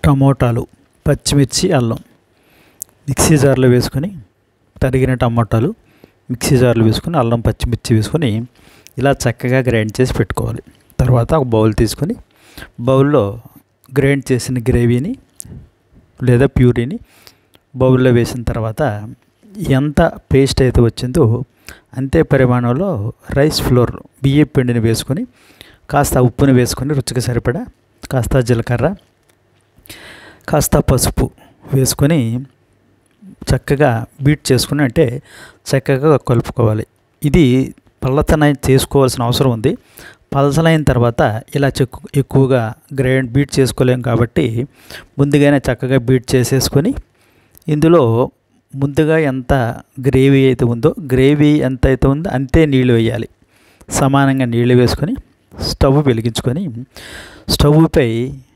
టమోటాలు పచ్చిమిర్చి అల్లం మిక్సీ జార్లో వేసుకొని తరిగిన టమోటాలు మిక్సీ జార్లో వేసుకొని అల్లం పచ్చిమిర్చి వేసుకొని ఇలా చక్కగా గ్రైండ్ చేసి పెట్టుకోవాలి తర్వాత ఒక బౌల్ తీసుకొని బౌల్లో గ్రైండ్ చేసిన గ్రేవీని లేదా ప్యూరీని బౌల్లో వేసిన తర్వాత ఎంత పేస్ట్ అయితే వచ్చిందో అంతే పరిమాణంలో రైస్ ఫ్లోర్ బియ్యం పిండిని వేసుకొని కాస్త ఉప్పుని వేసుకొని రుచికి సరిపడా కాస్త జీలకర్ర కాస్త పసుపు వేసుకొని చక్కగా బీట్ చేసుకుని అంటే చక్కగా కలుపుకోవాలి ఇది పల్లతన చేసుకోవాల్సిన అవసరం ఉంది పలసలైన తర్వాత ఇలా చెక్కు ఎక్కువగా గ్రైండ్ బీట్ చేసుకోలేం కాబట్టి ముందుగానే చక్కగా బీట్ చేసేసుకొని ఇందులో ముందుగా ఎంత గ్రేవీ అయితే ఉందో గ్రేవీ ఎంత అయితే ఉందో అంతే నీళ్ళు వేయాలి సమానంగా నీళ్ళు వేసుకొని స్టవ్ వెలిగించుకొని స్టవ్పై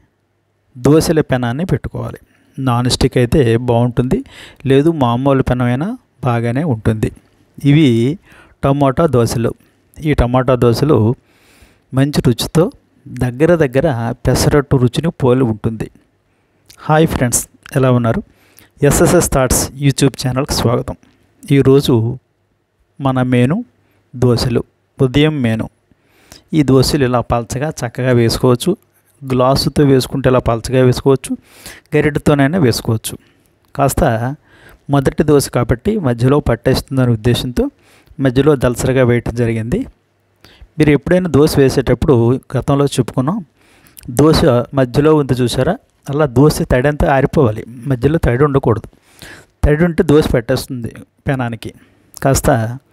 దోశల పెనాన్ని పెట్టుకోవాలి నాన్ స్టిక్ అయితే బాగుంటుంది లేదు మామూలు పెనమైనా బాగానే ఉంటుంది ఇవి టమాటా దోశలు ఈ టమాటా దోశలు మంచి రుచితో దగ్గర దగ్గర పెసరట్టు రుచిని పోలి ఉంటుంది హాయ్ ఫ్రెండ్స్ ఎలా ఉన్నారు ఎస్ఎస్ఎస్ థాట్స్ యూట్యూబ్ ఛానల్కి స్వాగతం ఈరోజు మన మేను దోశలు ఉదయం మేను ఈ దోశలు ఇలా పలచగా చక్కగా వేసుకోవచ్చు గ్లాసుతో వేసుకుంటే ఇలా పలచగా వేసుకోవచ్చు గరిటెతోనైనా వేసుకోవచ్చు కాస్త మొదటి దోశ కాబట్టి మధ్యలో పట్టేస్తుందనే ఉద్దేశంతో మధ్యలో దలసరిగా వేయటం జరిగింది మీరు ఎప్పుడైనా దోశ వేసేటప్పుడు గతంలో చెప్పుకున్నాం దోశ మధ్యలో ఉంది చూసారా అలా దోశ తడి అంతా ఆరిపోవాలి మధ్యలో తడి ఉండకూడదు తడి ఉంటే దోశ పెట్టేస్తుంది పెనానికి కాస్త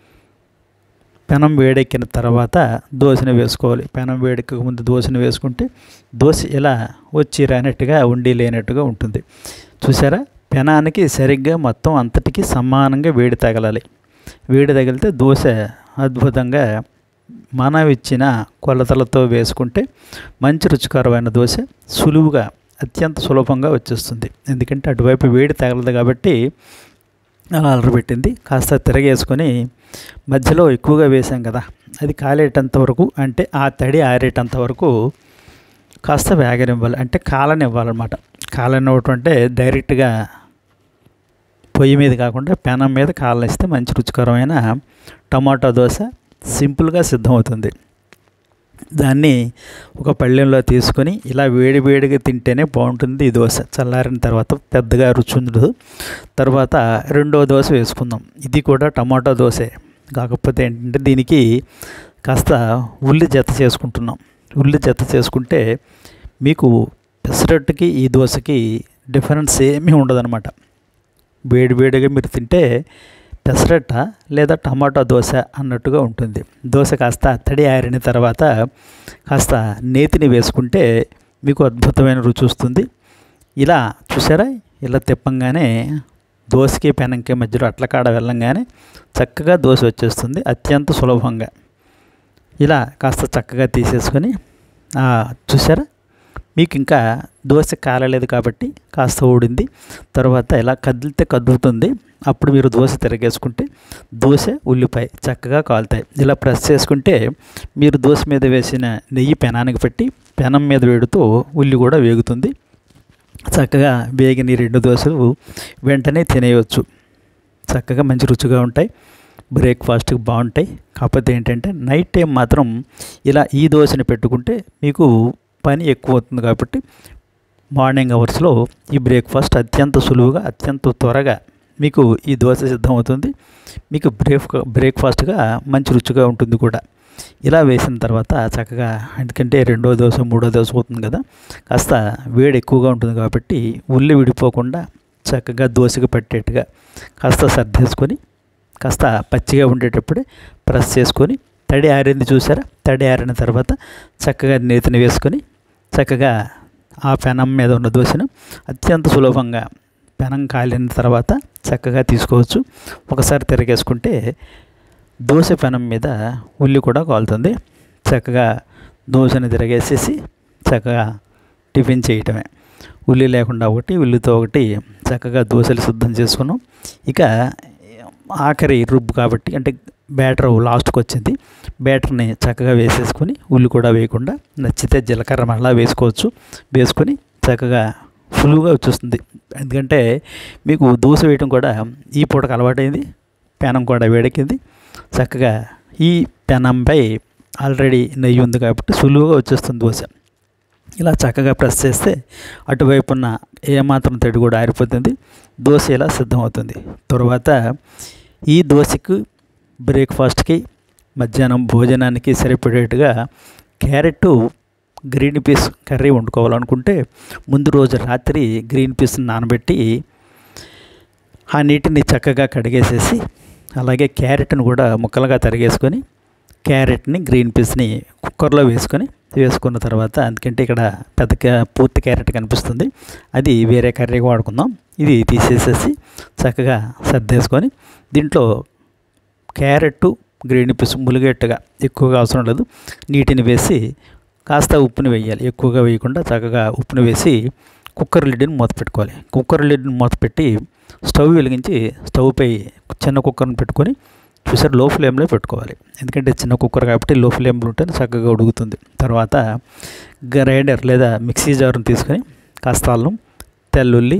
పెనం వేడెక్కిన తర్వాత దోశని వేసుకోవాలి పెనం వేడెక్కక ముందు దోశని వేసుకుంటే దోశ ఇలా వచ్చి రానట్టుగా ఉండి లేనట్టుగా ఉంటుంది చూసారా పెనానికి సరిగ్గా మొత్తం అంతటికి సమానంగా వేడి తగలాలి వేడి తగిలితే దోశ అద్భుతంగా మనం ఇచ్చిన కొలతలతో వేసుకుంటే మంచి రుచికరమైన దోశ సులువుగా అత్యంత సులభంగా వచ్చేస్తుంది ఎందుకంటే అటువైపు వేడి తగలదు కాబట్టి అలా అలరబెట్టింది కాస్త తిరగేసుకొని మధ్యలో ఎక్కువగా వేసాం కదా అది కాలేటంత వరకు అంటే ఆ తడి ఆరేటంత వరకు కాస్త వేగనివ్వాలి అంటే కాలనివ్వాలన్నమాట కాలనివ్వటం అంటే డైరెక్ట్గా పొయ్యి మీద కాకుండా పెనం మీద కాలనిస్తే మంచి రుచికరమైన టమాటా దోశ సింపుల్గా సిద్ధమవుతుంది దాన్ని ఒక పళ్ళెంలో తీసుకొని ఇలా వేడి వేడిగా తింటేనే బాగుంటుంది ఈ దోశ చల్లారిన తర్వాత పెద్దగా రుచి ఉండదు తర్వాత రెండో దోశ వేసుకుందాం ఇది కూడా టమాటో దోశే కాకపోతే ఏంటంటే దీనికి కాస్త ఉల్లి జత చేసుకుంటున్నాం ఉల్లి జత చేసుకుంటే మీకు పెసరట్టుకి ఈ దోశకి డిఫరెన్స్ ఏమీ ఉండదన్నమాట వేడి వేడిగా మీరు తింటే పెసరట్ట లేదా టమాటా దోశ అన్నట్టుగా ఉంటుంది దోశ కాస్త తడి ఆరిన తర్వాత కాస్త నేతిని వేసుకుంటే మీకు అద్భుతమైన రుచి వస్తుంది ఇలా చూసారా ఇలా తిప్పంగానే దోశకి పెనంకి మధ్యలో అట్ల కాడ వెళ్ళంగానే చక్కగా దోశ వచ్చేస్తుంది అత్యంత సులభంగా ఇలా కాస్త చక్కగా తీసేసుకొని చూసారా మీకు ఇంకా దోశ కాలలేదు కాబట్టి కాస్త ఊడింది తర్వాత ఇలా కదిలితే కదులుతుంది అప్పుడు మీరు దోశ తిరగేసుకుంటే దోశ ఉల్లిపాయ చక్కగా కాలుతాయి ఇలా ప్రెస్ చేసుకుంటే మీరు దోశ మీద వేసిన నెయ్యి పెనానికి పెట్టి పెనం మీద వేడుతూ ఉల్లి కూడా వేగుతుంది చక్కగా వేగిన ఈ రెండు దోశలు వెంటనే తినేయవచ్చు చక్కగా మంచి రుచిగా ఉంటాయి బ్రేక్ఫాస్ట్కి బాగుంటాయి కాకపోతే ఏంటంటే నైట్ టైం మాత్రం ఇలా ఈ దోశని పెట్టుకుంటే మీకు పని ఎక్కువ అవుతుంది కాబట్టి మార్నింగ్ అవర్స్లో ఈ బ్రేక్ఫాస్ట్ అత్యంత సులువుగా అత్యంత త్వరగా మీకు ఈ దోశ సిద్ధమవుతుంది మీకు బ్రేక్ బ్రేక్ఫాస్ట్గా మంచి రుచిగా ఉంటుంది కూడా ఇలా వేసిన తర్వాత చక్కగా ఎందుకంటే రెండో దోశ మూడో దోశ అవుతుంది కదా కాస్త వేడి ఎక్కువగా ఉంటుంది కాబట్టి ఉల్లి విడిపోకుండా చక్కగా దోశకి పట్టేట్టుగా కాస్త సర్దేసుకొని కాస్త పచ్చిగా ఉండేటప్పుడే ప్రెస్ చేసుకొని తడి ఆరింది చూసారా తడి ఆరిన తర్వాత చక్కగా నేతిని వేసుకొని చక్కగా ఆ పెనం మీద ఉన్న దోశను అత్యంత సులభంగా పెనం కాలిన తర్వాత చక్కగా తీసుకోవచ్చు ఒకసారి తిరగేసుకుంటే దోశ పెనం మీద ఉల్లి కూడా కాలుతుంది చక్కగా దోశని తిరగేసేసి చక్కగా టిఫిన్ చేయటమే ఉల్లి లేకుండా ఒకటి ఉల్లితో ఒకటి చక్కగా దోశలు సిద్ధం చేసుకున్నాం ఇక ఆఖరి రుబ్బు కాబట్టి అంటే బ్యాటర్ లాస్ట్కి వచ్చింది బ్యాటర్ని చక్కగా వేసేసుకొని ఉల్లి కూడా వేయకుండా నచ్చితే జీలకర్ర మళ్ళా వేసుకోవచ్చు వేసుకొని చక్కగా సులువుగా వచ్చేస్తుంది ఎందుకంటే మీకు దోశ వేయటం కూడా ఈ పూటకు అలవాటైంది పెనం కూడా వేడెక్కింది చక్కగా ఈ పెనంపై ఆల్రెడీ నెయ్యి ఉంది కాబట్టి సులువుగా వచ్చేస్తుంది దోశ ఇలా చక్కగా ప్రెస్ చేస్తే అటువైపు ఉన్న ఏమాత్రం తడి కూడా ఆరిపోతుంది దోశ ఇలా సిద్ధమవుతుంది తర్వాత ఈ దోశకు బ్రేక్ఫాస్ట్కి మధ్యాహ్నం భోజనానికి సరిపడేట్టుగా క్యారెట్ గ్రీన్ పీస్ కర్రీ వండుకోవాలనుకుంటే ముందు రోజు రాత్రి గ్రీన్ పీస్ నానబెట్టి ఆ నీటిని చక్కగా కడిగేసేసి అలాగే క్యారెట్ని కూడా ముక్కలుగా తరిగేసుకొని క్యారెట్ని గ్రీన్ పీస్ని కుక్కర్లో వేసుకొని వేసుకున్న తర్వాత ఎందుకంటే ఇక్కడ పెద్ద క్యా- పూర్తి క్యారెట్ కనిపిస్తుంది అది వేరే కర్రీగా వాడుకుందాం ఇది తీసేసేసి చక్కగా సర్దేసుకొని దీంట్లో క్యారెట్ గ్రీన్ పీస్ ములిగేట్టుగా ఎక్కువగా అవసరం లేదు నీటిని వేసి కాస్త ఉప్పుని వేయాలి ఎక్కువగా వేయకుండా చక్కగా ఉప్పుని వేసి కుక్కర్ లిడ్ని మూత పెట్టుకోవాలి కుక్కర్ లిడ్ని మూత పెట్టి స్టవ్ వెలిగించి స్టవ్పై చిన్న కుక్కర్ని పెట్టుకొని చూసారు లో ఫ్లేమ్లో పెట్టుకోవాలి ఎందుకంటే చిన్న కుక్కర్ కాబట్టి లో ఫ్లేమ్లో ఉంటే చక్కగా ఉడుకుతుంది తర్వాత గ్రైండర్ లేదా మిక్సీ జార్ని తీసుకొని కాస్త అల్లం తెల్లుల్లి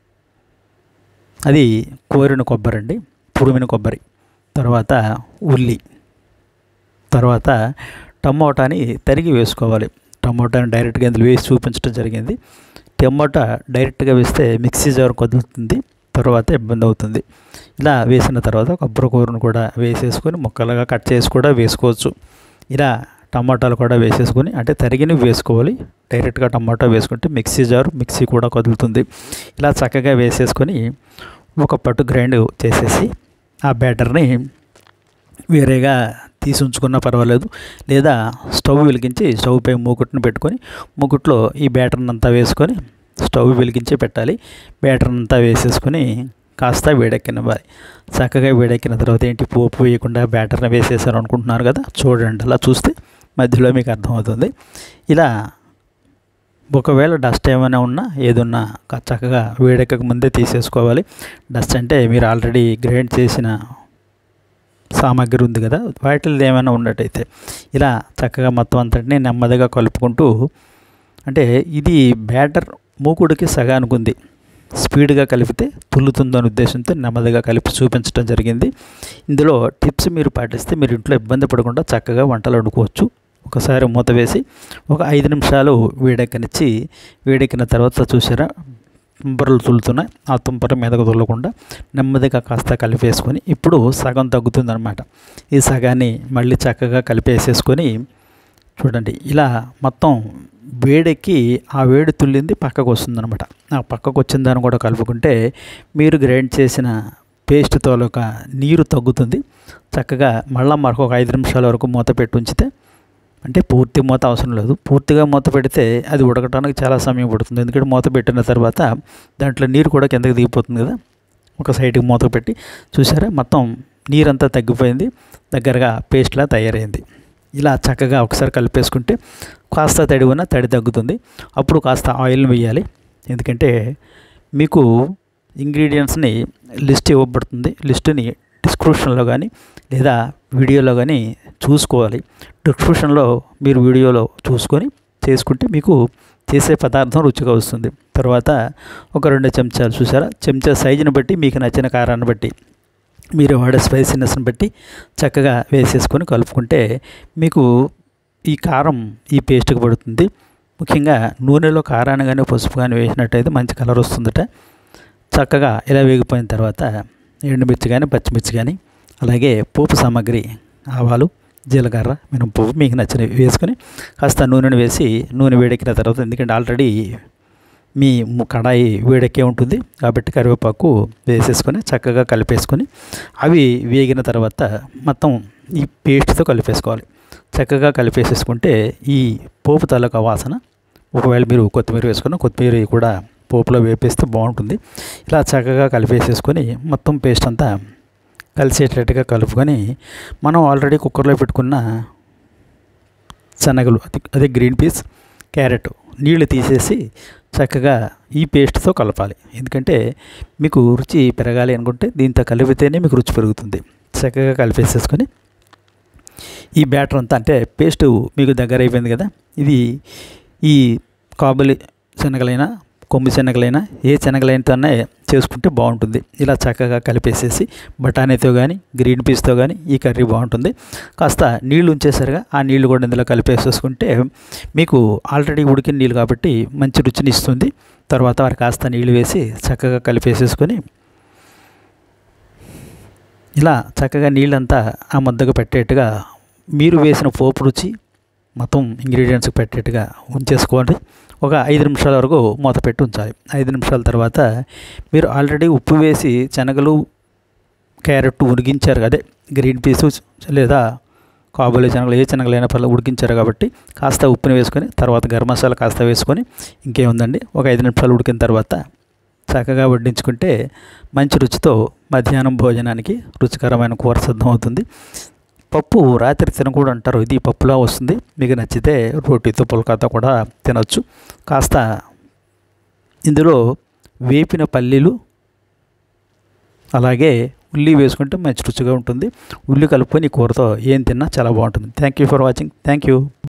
అది కోరిన కొబ్బరి అండి తురిమిన కొబ్బరి తర్వాత ఉల్లి తర్వాత టమోటాని తరిగి వేసుకోవాలి టమోటాని డైరెక్ట్గా ఇందులో వేసి చూపించడం జరిగింది టమోటా డైరెక్ట్గా వేస్తే మిక్సీ జార్ కదులుతుంది తర్వాత ఇబ్బంది అవుతుంది ఇలా వేసిన తర్వాత కొబ్బరి కూరను కూడా వేసేసుకొని ముక్కలుగా కట్ చేసి కూడా వేసుకోవచ్చు ఇలా టమాటాలు కూడా వేసేసుకొని అంటే తరిగినవి వేసుకోవాలి డైరెక్ట్గా టమాటా వేసుకుంటే మిక్సీ జారు మిక్సీ కూడా కదులుతుంది ఇలా చక్కగా వేసేసుకొని ఒక పట్టు గ్రైండ్ చేసేసి ఆ బ్యాటర్ని వేరేగా తీసి ఉంచుకున్నా పర్వాలేదు లేదా స్టవ్ వెలిగించి స్టవ్ పై మూకుట్ని పెట్టుకొని మూకుట్లో ఈ బ్యాటర్ని అంతా వేసుకొని స్టవ్ వెలిగించి పెట్టాలి బ్యాటర్ని అంతా వేసేసుకొని కాస్త వేడెక్కనివ్వాలి చక్కగా వేడెక్కిన తర్వాత ఏంటి పోపు వేయకుండా బ్యాటర్ని వేసేసారు అనుకుంటున్నారు కదా చూడండి అలా చూస్తే మధ్యలో మీకు అర్థమవుతుంది ఇలా ఒకవేళ డస్ట్ ఏమైనా ఉన్నా ఏదున్నా క- చక్కగా వేడెక్కక ముందే తీసేసుకోవాలి డస్ట్ అంటే మీరు ఆల్రెడీ గ్రైండ్ చేసిన సామాగ్రి ఉంది కదా వాటిల్లో ఏమైనా ఉన్నట్టయితే ఇలా చక్కగా మొత్తం అంతటిని నెమ్మదిగా కలుపుకుంటూ అంటే ఇది బ్యాటర్ మూకుడికి సగానికి ఉంది స్పీడ్గా కలిపితే తుల్లుతుందనే ఉద్దేశంతో నెమ్మదిగా కలిపి చూపించడం జరిగింది ఇందులో టిప్స్ మీరు పాటిస్తే మీరు ఇంట్లో ఇబ్బంది పడకుండా చక్కగా వంటలు వండుకోవచ్చు ఒకసారి మూత వేసి ఒక ఐదు నిమిషాలు వేడెక్కనిచ్చి వేడెక్కిన తర్వాత చూసారా తుంపరలు తులుతున్నాయి ఆ తుంపర మీదకు తుల్లకుండా నెమ్మదిగా కాస్త కలిపేసుకొని ఇప్పుడు సగం తగ్గుతుందన్నమాట ఈ సగాన్ని మళ్ళీ చక్కగా కలిపేసేసుకొని చూడండి ఇలా మొత్తం వేడెక్కి ఆ వేడి తుల్లింది పక్కకు వస్తుందన్నమాట ఆ పక్కకు వచ్చిన దాన్ని కూడా కలుపుకుంటే మీరు గ్రైండ్ చేసిన పేస్ట్ తోలక నీరు తగ్గుతుంది చక్కగా మళ్ళీ మరొక ఐదు నిమిషాల వరకు మూత పెట్టి ఉంచితే అంటే పూర్తి మూత అవసరం లేదు పూర్తిగా మూత పెడితే అది ఉడకటానికి చాలా సమయం పడుతుంది ఎందుకంటే మూత పెట్టిన తర్వాత దాంట్లో నీరు కూడా కిందకి దిగిపోతుంది కదా ఒక సైడ్కి మూత పెట్టి చూసారా మొత్తం నీరంతా తగ్గిపోయింది దగ్గరగా పేస్ట్లా తయారైంది ఇలా చక్కగా ఒకసారి కలిపేసుకుంటే కాస్త తడి ఉన్న తడి తగ్గుతుంది అప్పుడు కాస్త ఆయిల్ వేయాలి ఎందుకంటే మీకు ఇంగ్రీడియంట్స్ని లిస్ట్ ఇవ్వబడుతుంది లిస్టుని డిస్క్రిప్షన్లో కానీ లేదా వీడియోలో కానీ చూసుకోవాలి డిస్క్రిప్షన్లో మీరు వీడియోలో చూసుకొని చేసుకుంటే మీకు చేసే పదార్థం రుచిగా వస్తుంది తర్వాత ఒక రెండు చెంచాలు చూసారా చెంచా సైజుని బట్టి మీకు నచ్చిన కారాన్ని బట్టి మీరు వాడే స్పైసీనెస్ని బట్టి చక్కగా వేసేసుకొని కలుపుకుంటే మీకు ఈ కారం ఈ పేస్ట్కి పడుతుంది ముఖ్యంగా నూనెలో కారాన్ని కానీ పసుపు కానీ వేసినట్టయితే మంచి కలర్ వస్తుందట చక్కగా ఇలా వేగిపోయిన తర్వాత ఎండుమిర్చి కానీ పచ్చిమిర్చి కానీ అలాగే పోపు సామాగ్రి ఆవాలు జీలకర్ర మినపప్పు మీకు నచ్చినవి వేసుకొని కాస్త నూనెను వేసి నూనె వేడెక్కిన తర్వాత ఎందుకంటే ఆల్రెడీ మీ ము- కడాయి వేడెక్కే ఉంటుంది కాబట్టి కరివేపాకు వేసేసుకొని చక్కగా కలిపేసుకొని అవి వేగిన తర్వాత మొత్తం ఈ పేస్ట్తో కలిపేసుకోవాలి చక్కగా కలిపేసేసుకుంటే ఈ పోపు తాలూకా వాసన ఒకవేళ మీరు కొత్తిమీర వేసుకున్న కొత్తిమీర కూడా పోపులో వేపేస్తే బాగుంటుంది ఇలా చక్కగా కలిపేసేసుకొని మొత్తం పేస్ట్ అంతా కలిసేటట్టుగా కలుపుకొని మనం ఆల్రెడీ కుక్కర్లో పెట్టుకున్న శనగలు అది అదే గ్రీన్ పీస్ క్యారెట్ నీళ్లు తీసేసి చక్కగా ఈ పేస్ట్తో కలపాలి ఎందుకంటే మీకు రుచి పెరగాలి అనుకుంటే దీంతో కలిపితేనే మీకు రుచి పెరుగుతుంది చక్కగా కలిపేసేసుకొని ఈ బ్యాటర్ అంతా అంటే పేస్ట్ మీకు దగ్గర అయిపోయింది కదా ఇది ఈ కాబులి శనగలైనా కొమ్ము శనగలైనా ఏ శనగలైనతోనే చేసుకుంటే బాగుంటుంది ఇలా చక్కగా కలిపేసేసి బఠానీతో కానీ గ్రీన్ పీస్తో కానీ ఈ కర్రీ బాగుంటుంది కాస్త నీళ్లు ఉంచేసరిగా ఆ నీళ్లు కూడా ఇందులో కలిపేసేసుకుంటే మీకు ఆల్రెడీ ఉడికిన నీళ్ళు కాబట్టి మంచి రుచిని ఇస్తుంది తర్వాత వారు కాస్త నీళ్లు వేసి చక్కగా కలిపేసేసుకొని ఇలా చక్కగా నీళ్ళంతా ఆ ముద్దకు పెట్టేట్టుగా మీరు వేసిన పోపు రుచి మొత్తం ఇంగ్రీడియంట్స్కి పెట్టేట్టుగా ఉంచేసుకోండి ఒక ఐదు నిమిషాల వరకు మూత పెట్టి ఉంచాలి ఐదు నిమిషాల తర్వాత మీరు ఆల్రెడీ ఉప్పు వేసి శనగలు క్యారెట్ ఉడికించారు అదే గ్రీన్ పీసు లేదా కాబోలే శనగలు ఏ శనగలైనా పర్లేదు ఉడికించారు కాబట్టి కాస్త ఉప్పుని వేసుకొని తర్వాత గరం మసాలా కాస్త వేసుకొని ఇంకేముందండి ఒక ఐదు నిమిషాలు ఉడికిన తర్వాత చక్కగా వడ్డించుకుంటే మంచి రుచితో మధ్యాహ్నం భోజనానికి రుచికరమైన కూర సిద్ధం అవుతుంది పప్పు రాత్రి తినకూడదు అంటారు ఇది పప్పులా వస్తుంది మీకు నచ్చితే రోటీతో పుల్కాతో కూడా తినొచ్చు కాస్త ఇందులో వేపిన పల్లీలు అలాగే ఉల్లి వేసుకుంటే మంచి రుచిగా ఉంటుంది ఉల్లి కలుపుకొని ఈ కూరతో ఏం తిన్నా చాలా బాగుంటుంది thank you for watching thank you